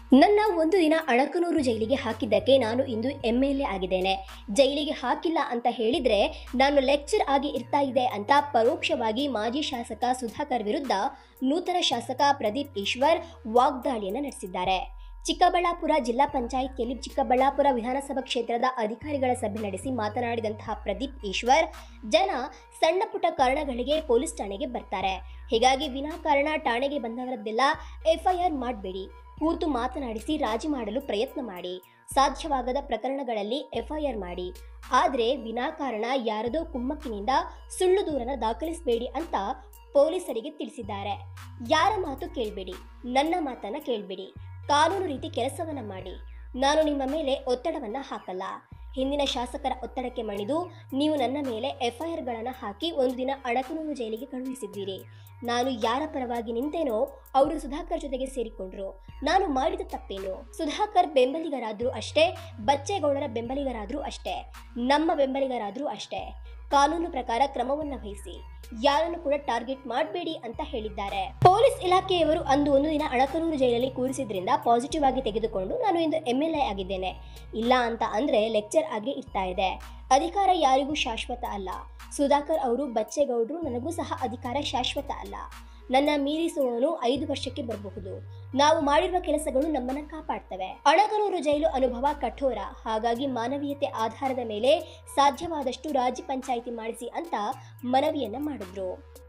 ನನ್ನ ಒಂದು ದಿನ ಅಣಕನೂರು ಜೈಲಿಗೆ ಹಾಕಿದ್ದಕ್ಕೆ ನಾನು ಇಂದು ಎಮ್ ಎಲ್ ಎ ಆಗಿದ್ದೇನೆ ಜೈಲಿಗೆ ಹಾಕಿಲ್ಲ ಅಂತ ಹೇಳಿದ್ರೆ ನಾನು ಲೆಕ್ಚರ್ ಆಗಿ ಇರ್ತಾ ಇದೆ ಅಂತ ಪರೋಕ್ಷವಾಗಿ ಮಾಜಿ ಶಾಸಕ ಸುಧಾಕರ್ ವಿರುದ್ಧ ನೂತನ ಶಾಸಕ ಪ್ರದೀಪ್ ಈಶ್ವರ್ ವಾಗ್ದಾಳಿಯನ್ನು ನಡೆಸಿದ್ದಾರೆ ಚಿಕ್ಕಬಳ್ಳಾಪುರ ಜಿಲ್ಲಾ ಪಂಚಾಯಿತಿಯಲ್ಲಿ ಚಿಕ್ಕಬಳ್ಳಾಪುರ ವಿಧಾನಸಭಾ ಕ್ಷೇತ್ರದ ಅಧಿಕಾರಿಗಳ ಸಭೆ ನಡೆಸಿ ಮಾತನಾಡಿದಂತಹ ಪ್ರದೀಪ್ ಈಶ್ವರ್ ಜನ ಸಣ್ಣ ಪುಟ್ಟ ಕಾರಣಗಳಿಗೆ ಪೊಲೀಸ್ ಠಾಣೆಗೆ ಬರ್ತಾರೆ ಹೀಗಾಗಿ ವಿನಾಕಾರಣ ಠಾಣೆಗೆ ಬಂದವರದ್ದೆಲ್ಲ ಎಫ್ಐಆರ್ ಮಾಡಬೇಡಿ ಕೂತು ಮಾತನಾಡಿಸಿ ರಾಜಿ ಮಾಡಲು ಪ್ರಯತ್ನ ಮಾಡಿ ಸಾಧ್ಯವಾಗದ ಪ್ರಕರಣಗಳಲ್ಲಿ ಎಫ್ಐಆರ್ ಮಾಡಿ ಆದರೆ ವಿನಾಕಾರಣ ಯಾರದೋ ಕುಮ್ಮಕ್ಕಿನಿಂದ ಸುಳ್ಳು ದೂರನ ದಾಖಲಿಸಬೇಡಿ ಅಂತ ಪೊಲೀಸರಿಗೆ ತಿಳಿಸಿದ್ದಾರೆ ಯಾರ ಮಾತು ಕೇಳಬೇಡಿ ನನ್ನ ಮಾತನ್ನ ಕೇಳಬೇಡಿ ಕಾನೂನು ರೀತಿ ಕೆಲಸವನ್ನ ಮಾಡಿ ನಾನು ನಿಮ್ಮ ಮೇಲೆ ಒತ್ತಡವನ್ನ ಹಾಕಲ್ಲ ಹಿಂದಿನ ಶಾಸಕರ ಒತ್ತಡಕ್ಕೆ ಮಣಿದು ನೀವು ನನ್ನ ಮೇಲೆ ಎಫ್ಐಆರ್ಗಳನ್ನು ಹಾಕಿ ಒಂದು ದಿನ ಅಡಕನೂರು ಜೈಲಿಗೆ ಕಳುಹಿಸಿದ್ದೀರಿ ನಾನು ಯಾರ ಪರವಾಗಿ ನಿಂತೇನೋ ಅವರು ಸುಧಾಕರ್ ಜೊತೆಗೆ ಸೇರಿಕೊಂಡ್ರು ನಾನು ಮಾಡಿದ ತಪ್ಪೇನು ಸುಧಾಕರ್ ಬೆಂಬಲಿಗರಾದ್ರೂ ಅಷ್ಟೇ ಬಚ್ಚೇಗೌಡರ ಬೆಂಬಲಿಗರಾದ್ರೂ ಅಷ್ಟೇ ನಮ್ಮ ಬೆಂಬಲಿಗರಾದ್ರೂ ಅಷ್ಟೇ ಕಾನೂನು ಪ್ರಕಾರ ಕ್ರಮವನ್ನ ವಹಿಸಿ ಯಾರನ್ನು ಕೂಡ ಟಾರ್ಗೆಟ್ ಮಾಡಬೇಡಿ ಅಂತ ಹೇಳಿದ್ದಾರೆ ಪೊಲೀಸ್ ಇಲಾಖೆಯವರು ಅಂದು ಒಂದು ದಿನ ಅಣಕನೂರು ಜೈಲಲ್ಲಿ ಕೂರಿಸಿದ್ರಿಂದ ಪಾಸಿಟಿವ್ ಆಗಿ ತೆಗೆದುಕೊಂಡು ನಾನು ಇಂದು ಎಮ್ ಎಲ್ ಎ ಆಗಿದ್ದೇನೆ ಇಲ್ಲ ಅಂತ ಅಂದ್ರೆ ಲೆಕ್ಚರ್ ಆಗಿ ಇರ್ತಾ ಇದೆ ಅಧಿಕಾರ ಯಾರಿಗೂ ಶಾಶ್ವತ ಅಲ್ಲ ಸುಧಾಕರ್ ಅವರು ಬಚ್ಚೇಗೌಡರು ನನಗೂ ಸಹ ಅಧಿಕಾರ ಶಾಶ್ವತ ಅಲ್ಲ ನನ್ನ ಮೀರಿಸುವವನು ಐದು ವರ್ಷಕ್ಕೆ ಬರಬಹುದು ನಾವು ಮಾಡಿರುವ ಕೆಲಸಗಳು ನಮ್ಮನ್ನ ಕಾಪಾಡ್ತವೆ ಅಣಕನೂರು ಜೈಲು ಅನುಭವ ಕಠೋರ ಹಾಗಾಗಿ ಮಾನವೀಯತೆ ಆಧಾರದ ಮೇಲೆ ಸಾಧ್ಯವಾದಷ್ಟು ರಾಜಿ ಪಂಚಾಯಿತಿ ಮಾಡಿಸಿ ಅಂತ ಮನವಿಯನ್ನ ಮಾಡಿದ್ರು